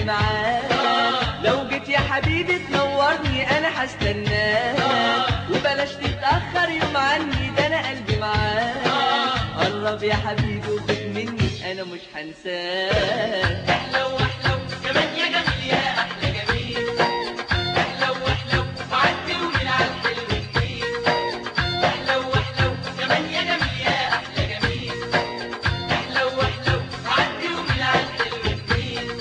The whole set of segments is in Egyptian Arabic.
معاك لو جيت يا حبيبي تنورني انا هستناك وبلاش تتاخر يوم عني ده انا قلبي معاك قرب يا حبيبي وخد مني انا مش هنساك احلو واحلو كمان يا جميل يا احلى جميل احلو واحلو وعدي ومن على الحلو كتير احلو واحلو كمان يا جميل يا احلى جميل احلو واحلو وعدي ومن على الحلو كتير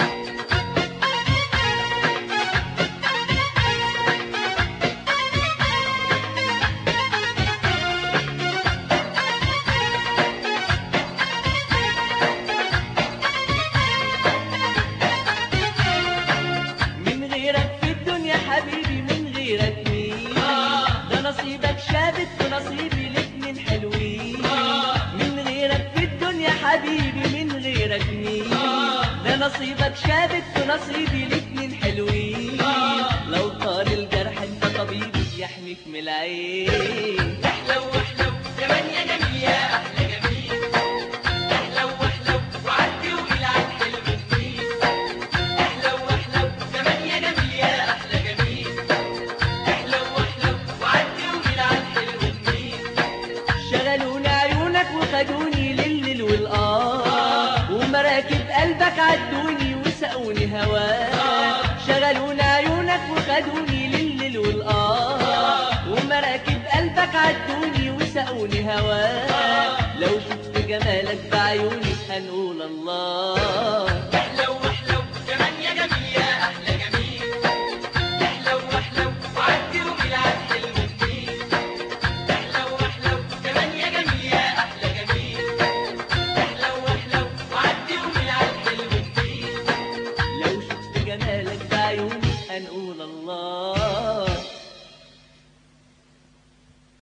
من غيرك في الدنيا حبيبي من غيرك مين ده نصيبك شابت ونصيبي الاتنين حلوين من غيرك في الدنيا حبيبي من غيرك مين ده نصيبك شابت ونصيبي الاتنين حلوين لو طال الجرح انت طبيبي يحميك من العين احلو واحلو كمان يا جميل يا احلى جميل احلو واحلو وعدي ومن على الحلو كتير احلو واحلو كمان يا جميل يا احلى جميل احلو واحلو وعدي ومن على الحلو كتير شغلوني عيونك وخدوني لليل والقار ومراكب قلبك عدوني وسقوني هواك شغلوني عيونك وخدوني لليل والقار ومراكب قلبك عدوني وسقوني هواك لو شفت جمالك بعيوني هنقول الله